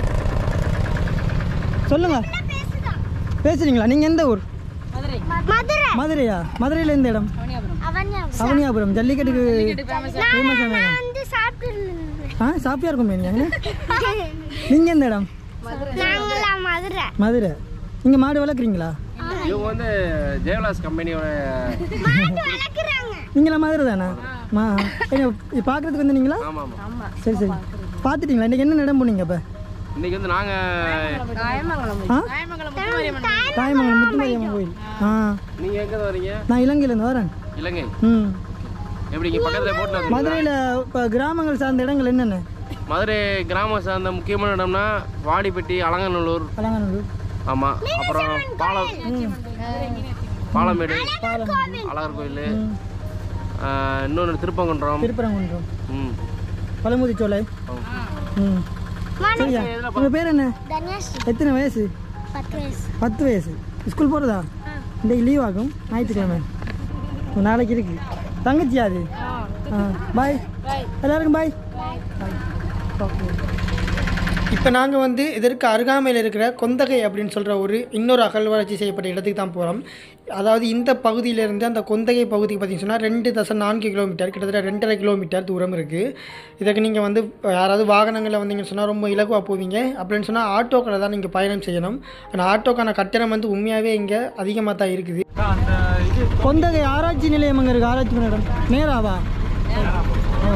சொல்லுங்கள் பேசுறீங்களா நீங்கள் எந்த ஊர் மதுரை மதுரையா மதுரையில் எந்த இடம் அவனியாபுரம் ஜல்லிக்கட்டுக்கு ஃபேமஸான இடம் வந்து சாப்பிட்டு ஆ சாப்பியா இருக்கும் நீங்கள் நீங்கள் எந்த இடம் நாங்களா மதுரை மதுரை நீங்கள் மாடு வளர்க்குறீங்களா இவங்க வந்து ஜெயவிலாஸ் கம்பெனியோட நீங்களா மதுரை தானே மா என்ன பார்க்குறதுக்கு வந்தீங்களா ஆமாம் ஆமாம் சரி சரி பார்த்துட்டீங்களா இன்றைக்கி என்ன இடம் போனீங்க இப்போ இன்னைக்கு வந்து நாங்கள் ஆ காயமங்கலம் முத்துமாரியம்மன் கோயில் ஆ நீங்கள் எங்கே வரீங்க நான் இலங்கையிலேருந்து வரேன் இலங்கை ம் எப்படி இங்கே பக்கத்தில் போட்டு வந்து மதுரையில் இப்போ கிராமங்கள் சார்ந்த இடங்கள் என்னென்ன மதுரை கிராமம் சார்ந்த முக்கியமான இடம்னா வாடிப்பட்டி அலங்கநல்லூர் அலங்காநல்லூர் ஆமாம் அப்புறம் பாலம் பாலமேடு அழகர் கோயில் இன்னொன்று திருப்பங்குன்றம் திருப்பரங்குன்றம் ம் பழமுதிச்சோலை ம் சரியா உங்கள் பேர் என்ன எத்தனை வயசு பத்து வயசு பத்து வயசு ஸ்கூல் போகிறதா இன்றைக்கு லீவ் ஆகும் ஞாயிற்றுக்கிழமை ஒரு நாளைக்கு இருக்கு தங்கச்சியா அது ஆ பாய் எல்லாருக்கும் பாய் ஓகே இப்போ நாங்கள் வந்து இதற்கு அருகாமையில் இருக்கிற கொந்தகை அப்படின்னு சொல்கிற ஒரு இன்னொரு அகழ்வாராய்ச்சி செய்யப்பட்ட இடத்துக்கு தான் போகிறோம் அதாவது இந்த பகுதியிலேருந்து அந்த கொந்தகை பகுதிக்கு பார்த்தீங்கன்னு சொன்னால் ரெண்டு தசம் நான்கு கிலோமீட்டர் கிட்டத்தட்ட ரெண்டரை கிலோமீட்டர் தூரம் இருக்குது இதுக்கு நீங்கள் வந்து யாராவது வாகனங்களில் வந்தீங்கன்னு சொன்னால் ரொம்ப இலகுவாக போவீங்க அப்படின்னு சொன்னால் ஆட்டோக்களை தான் நீங்கள் பயணம் செய்யணும் ஆனால் ஆட்டோக்கான கட்டணம் வந்து உண்மையாகவே இங்கே அதிகமாக தான் இருக்குது கொந்தகை ஆராய்ச்சி நிலையம் அங்கே இருக்குது ஆராய்ச்சி நிலையம் நேராவா ஓ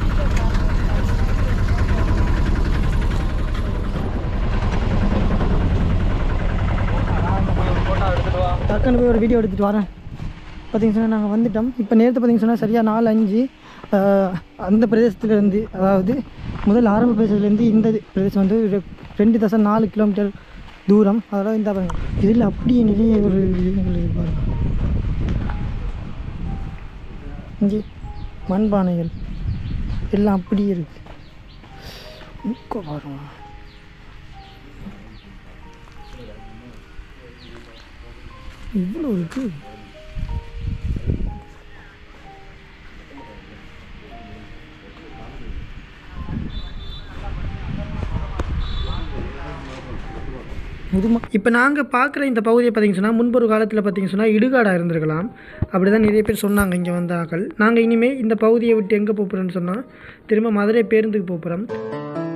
டக்குன்னு போய் ஒரு வீடியோ எடுத்துகிட்டு வரேன் பார்த்தீங்க சொன்னால் நாங்கள் வந்துட்டோம் இப்போ நேரத்தை பார்த்தீங்க சொன்னால் சரியாக நாலு அஞ்சு ஆஹ், அந்த பிரதேசத்துலேருந்து அதாவது முதல் ஆரம்ப பிரதேசத்துலேருந்து இந்த பிரதேசம் வந்து ஒரு ரெண்டு தசம் நாலு கிலோமீட்டர் தூரம் அதாவது இந்த பாருங்க இதில் அப்படியே நிறைய ஒரு இதுகள் இருக்கு பாருங்க இங்கே மண்பானைகள் எல்லாம் அப்படியே இருக்கு இங்கே பாருங்க இவ்வளோ இருக்கு இப்போ நாங்கள் பார்க்குற இந்த பகுதியை பார்த்தீங்க சொன்னால் முன்பொரு காலத்தில் பார்த்தீங்க சொன்னால் இடுகாடாக இருந்திருக்கலாம் அப்படி தான் நிறைய பேர் சொன்னாங்க இங்கே வந்த ஆக்கள் நாங்கள் இனிமேல் இந்த பகுதியை விட்டு எங்கே போகிறோன்னு சொன்னால் திரும்ப மதுரை பேருந்துக்கு போகிறோம்